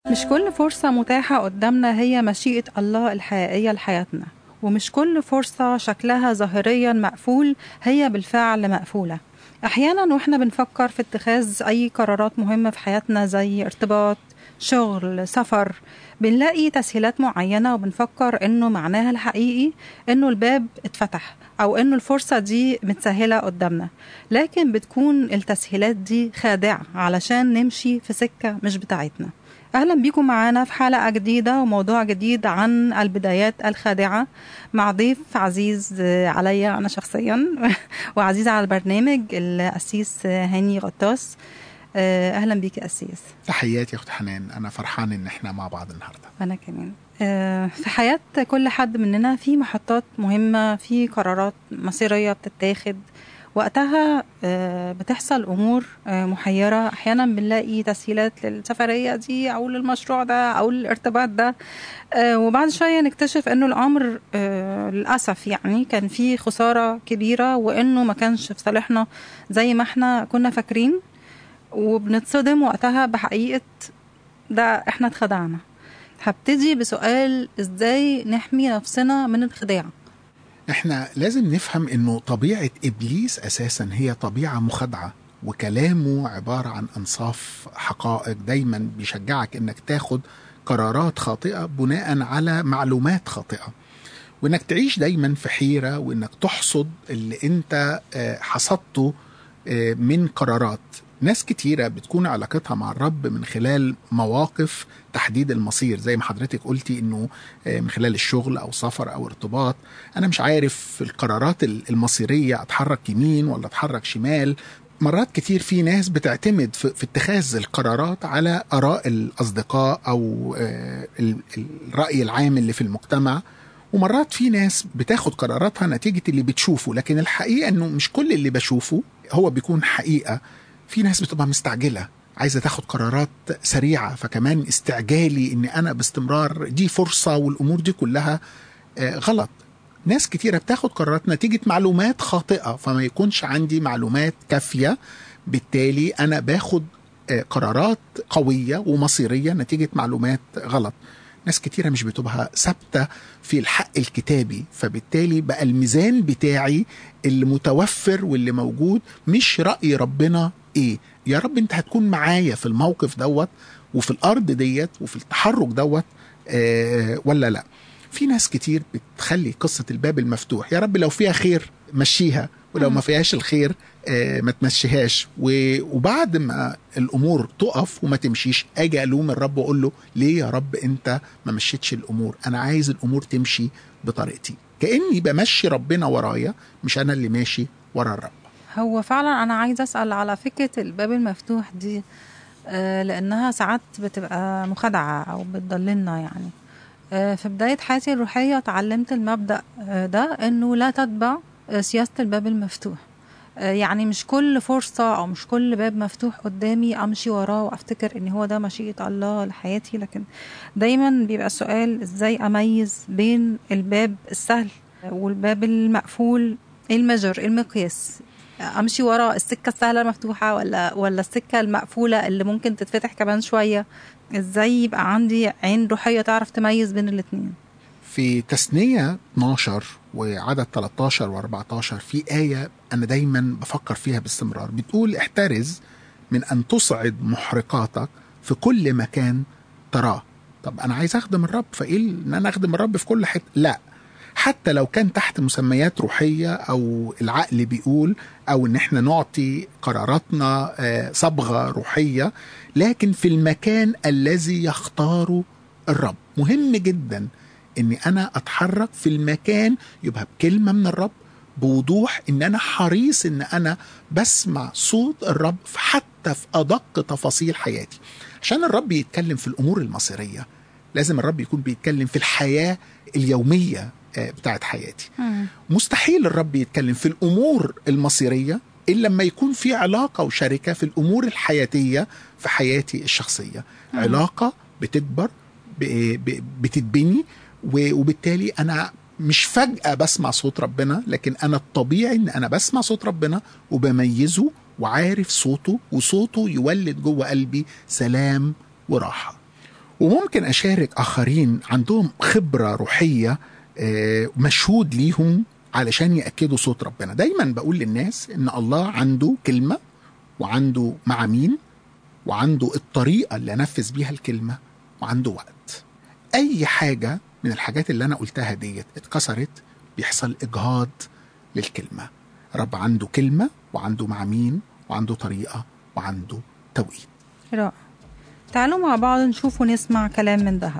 مش كل فرصة متاحة قدامنا هي مشيئة الله الحقيقية لحياتنا ومش كل فرصة شكلها ظاهريا مقفول هي بالفعل مقفولة أحيانا وإحنا بنفكر في اتخاذ أي قرارات مهمة في حياتنا زي ارتباط شغل سفر بنلاقي تسهيلات معينة وبنفكر إنه معناها الحقيقي إنه الباب اتفتح أو إنه الفرصة دي متسهلة قدامنا لكن بتكون التسهيلات دي خادعة علشان نمشي في سكة مش بتاعتنا أهلا بيكم معانا في حلقة جديدة وموضوع جديد عن البدايات الخادعة مع ضيف عزيز عليا أنا شخصيا وعزيز على البرنامج الأسيس هاني غطاس أهلا بيك يا أسيس تحياتي يا أخت حنان أنا فرحان إن إحنا مع بعض النهاردة أنا كمان في حياة كل حد مننا في محطات مهمة في قرارات مصيرية بتتاخد وقتها بتحصل امور محيره احيانا بنلاقي تسهيلات للسفريه دي او للمشروع ده او الارتباط ده وبعد شويه نكتشف انه الامر للاسف يعني كان فيه خساره كبيره وانه ما كانش في صالحنا زي ما احنا كنا فاكرين وبنتصدم وقتها بحقيقه ده احنا اتخدعنا هبتدي بسؤال ازاي نحمي نفسنا من الخداع احنا لازم نفهم انه طبيعه ابليس اساسا هي طبيعه مخادعه وكلامه عباره عن انصاف حقائق دايما بيشجعك انك تاخد قرارات خاطئه بناء على معلومات خاطئه وانك تعيش دايما في حيره وانك تحصد اللي انت حصدته من قرارات ناس كتيرة بتكون علاقتها مع الرب من خلال مواقف تحديد المصير زي ما حضرتك قلتي انه من خلال الشغل او سفر او ارتباط انا مش عارف في القرارات المصيرية اتحرك يمين ولا اتحرك شمال مرات كتير في ناس بتعتمد في, في اتخاذ القرارات على اراء الاصدقاء او الراي العام اللي في المجتمع ومرات في ناس بتاخد قراراتها نتيجة اللي بتشوفه لكن الحقيقة انه مش كل اللي بشوفه هو بيكون حقيقة في ناس بتبقى مستعجله عايزه تاخد قرارات سريعه فكمان استعجالي ان انا باستمرار دي فرصه والامور دي كلها غلط ناس كتيرة بتاخد قرارات نتيجة معلومات خاطئة فما يكونش عندي معلومات كافية بالتالي أنا باخد قرارات قوية ومصيرية نتيجة معلومات غلط ناس كتيرة مش بتبقى ثابتة في الحق الكتابي فبالتالي بقى الميزان بتاعي اللي متوفر واللي موجود مش رأي ربنا ايه يا رب انت هتكون معايا في الموقف دوت وفي الارض ديت وفي التحرك دوت آه ولا لا في ناس كتير بتخلي قصة الباب المفتوح يا رب لو فيها خير مشيها ولو ما فيهاش الخير آه ما تمشيهاش وبعد ما الامور تقف وما تمشيش اجي الوم الرب واقول له ليه يا رب انت ما مشيتش الامور انا عايز الامور تمشي بطريقتي كاني بمشي ربنا ورايا مش انا اللي ماشي ورا الرب هو فعلا انا عايزه اسال على فكره الباب المفتوح دي آه لانها ساعات بتبقى مخادعه او بتضللنا يعني آه في بدايه حياتي الروحيه اتعلمت المبدا آه ده انه لا تتبع سياسه الباب المفتوح يعني مش كل فرصة أو مش كل باب مفتوح قدامي أمشي وراه وأفتكر إن هو ده مشيئة الله لحياتي لكن دايما بيبقى السؤال إزاي أميز بين الباب السهل والباب المقفول المجر المقياس امشي ورا السكه السهله المفتوحه ولا ولا السكه المقفوله اللي ممكن تتفتح كمان شويه ازاي يبقى عندي عين روحيه تعرف تميز بين الاثنين في تثنية 12 وعدد 13 و14 في آية أنا دايما بفكر فيها باستمرار بتقول احترز من أن تصعد محرقاتك في كل مكان تراه طب أنا عايز أخدم الرب فإيه إن أنا أخدم الرب في كل حتة لا حتى لو كان تحت مسميات روحية أو العقل بيقول أو إن إحنا نعطي قراراتنا صبغة روحية لكن في المكان الذي يختاره الرب مهم جدا إني أنا أتحرك في المكان يبقى بكلمة من الرب بوضوح إن أنا حريص إن أنا بسمع صوت الرب حتى في أدق تفاصيل حياتي عشان الرب يتكلم في الأمور المصيرية لازم الرب يكون بيتكلم في الحياة اليومية بتاعت حياتي مم. مستحيل الرب يتكلم في الامور المصيريه الا لما يكون في علاقه وشركه في الامور الحياتيه في حياتي الشخصيه مم. علاقه بتكبر ب- ب- بتتبني و- وبالتالي انا مش فجاه بسمع صوت ربنا لكن انا الطبيعي ان انا بسمع صوت ربنا وبميزه وعارف صوته وصوته يولد جوه قلبي سلام وراحه وممكن أشارك آخرين عندهم خبرة روحية آه، مشهود ليهم علشان يأكدوا صوت ربنا دايما بقول للناس إن الله عنده كلمة وعنده مع مين وعنده الطريقة اللي أنفذ بيها الكلمة وعنده وقت أي حاجة من الحاجات اللي أنا قلتها ديت اتكسرت بيحصل إجهاض للكلمة رب عنده كلمة وعنده مع مين وعنده طريقة وعنده توقيت رائع تعالوا مع بعض نشوف ونسمع كلام من ذهب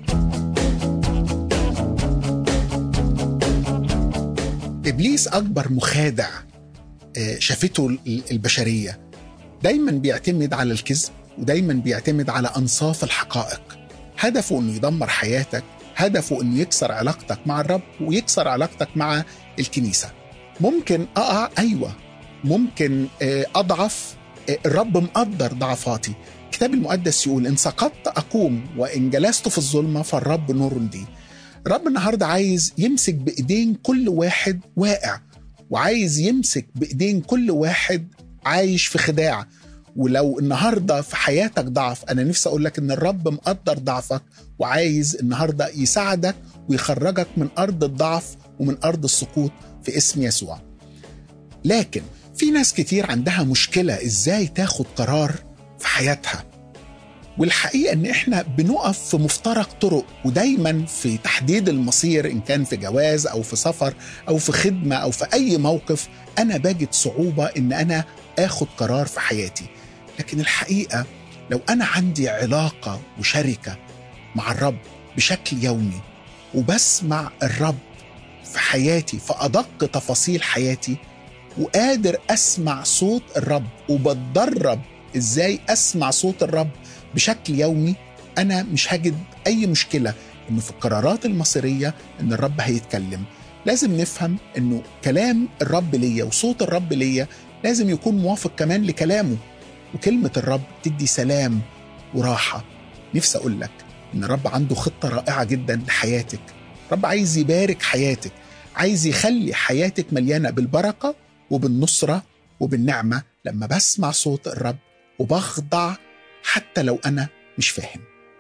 ابليس اكبر مخادع آه، شافته ال- البشريه دايما بيعتمد على الكذب ودايما بيعتمد على انصاف الحقائق هدفه انه يدمر حياتك هدفه انه يكسر علاقتك مع الرب ويكسر علاقتك مع الكنيسه ممكن اقع ايوه ممكن آه، اضعف آه، الرب مقدر ضعفاتي الكتاب المقدس يقول ان سقطت اقوم وان جلست في الظلمه فالرب نور لي الرب النهارده عايز يمسك بايدين كل واحد واقع وعايز يمسك بايدين كل واحد عايش في خداع ولو النهارده في حياتك ضعف انا نفسي اقول لك ان الرب مقدر ضعفك وعايز النهارده يساعدك ويخرجك من ارض الضعف ومن ارض السقوط في اسم يسوع لكن في ناس كتير عندها مشكله ازاي تاخد قرار في حياتها والحقيقه ان احنا بنقف في مفترق طرق ودايما في تحديد المصير ان كان في جواز او في سفر او في خدمه او في اي موقف انا بجد صعوبه ان انا اخد قرار في حياتي لكن الحقيقه لو انا عندي علاقه وشركه مع الرب بشكل يومي وبسمع الرب في حياتي في ادق تفاصيل حياتي وقادر اسمع صوت الرب وبتدرب ازاي اسمع صوت الرب بشكل يومي انا مش هجد اي مشكله انه في القرارات المصيريه ان الرب هيتكلم لازم نفهم انه كلام الرب ليا وصوت الرب ليا لازم يكون موافق كمان لكلامه وكلمه الرب تدي سلام وراحه نفسي اقول لك ان الرب عنده خطه رائعه جدا لحياتك الرب عايز يبارك حياتك عايز يخلي حياتك مليانه بالبركه وبالنصره وبالنعمه لما بسمع صوت الرب وبخضع حتى لو انا مش فاهم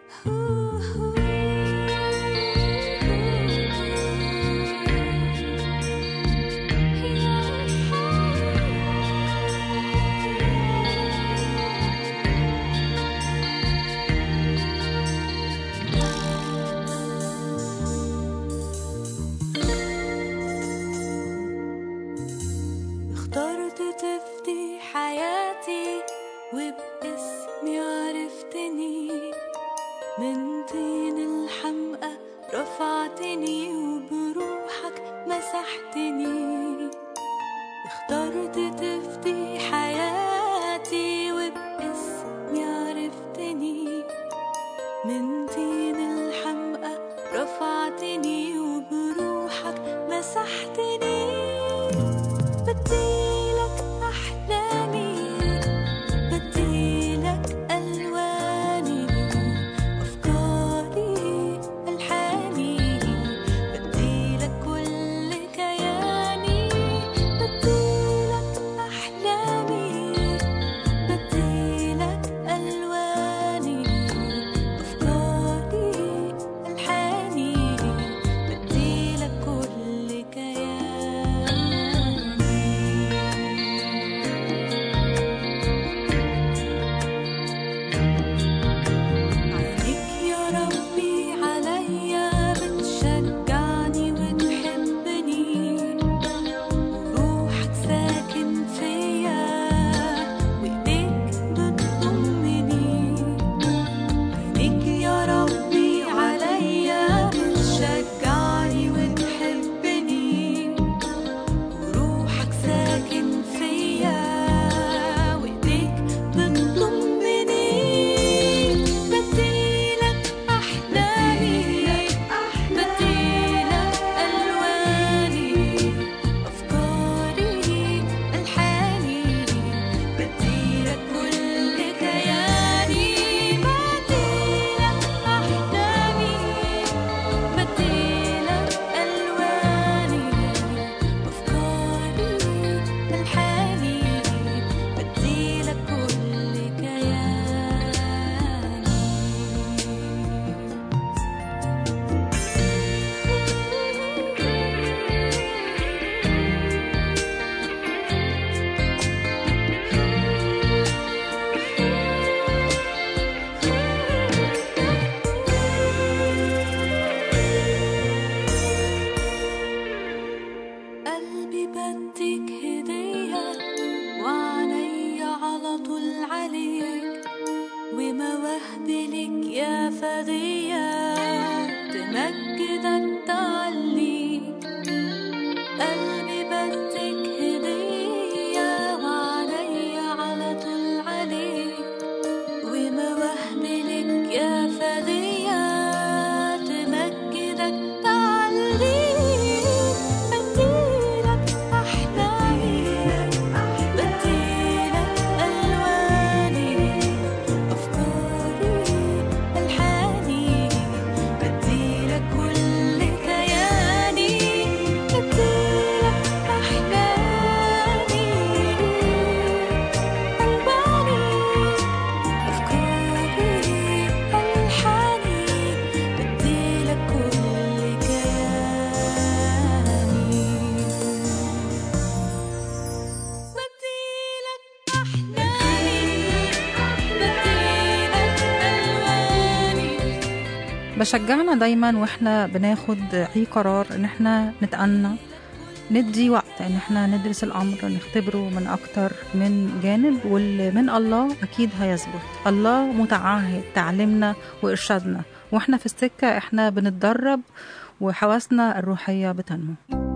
اخترت تفدي حياتي وباسمي عرفتني من طين الحمقى رفعتني وبروحك مسحتني اخترت تفدي حياتي وباسمي عرفتني من طين الحمقى رفعتني وبروحك مسحتني بديلك أحلامي بديلك ألواني أفكاري ألحاني بديلك كل كياني بديلك أحلامي بديلك ألواني أفكاري يا فدية تمجدك تعلي قلبي بدك هدية وعلي على طول عليك ومواهبي لك يا فدية تمجدك تعلي بديلك أحلامي بديلك ألواني أفكاري ألحاني بديلك كل كياني بديلك أحلامي ألواني أفكاري ألحاني بديلك كل كياني بديلك أحلامي بديلك ألواني بشجعنا دايما واحنا بناخد اي قرار ان احنا نتأنى ندي وقت ان احنا ندرس الامر نختبره من اكتر من جانب واللي من الله اكيد هيثبت الله متعهد تعليمنا وارشادنا واحنا في السكه احنا بنتدرب وحواسنا الروحيه بتنمو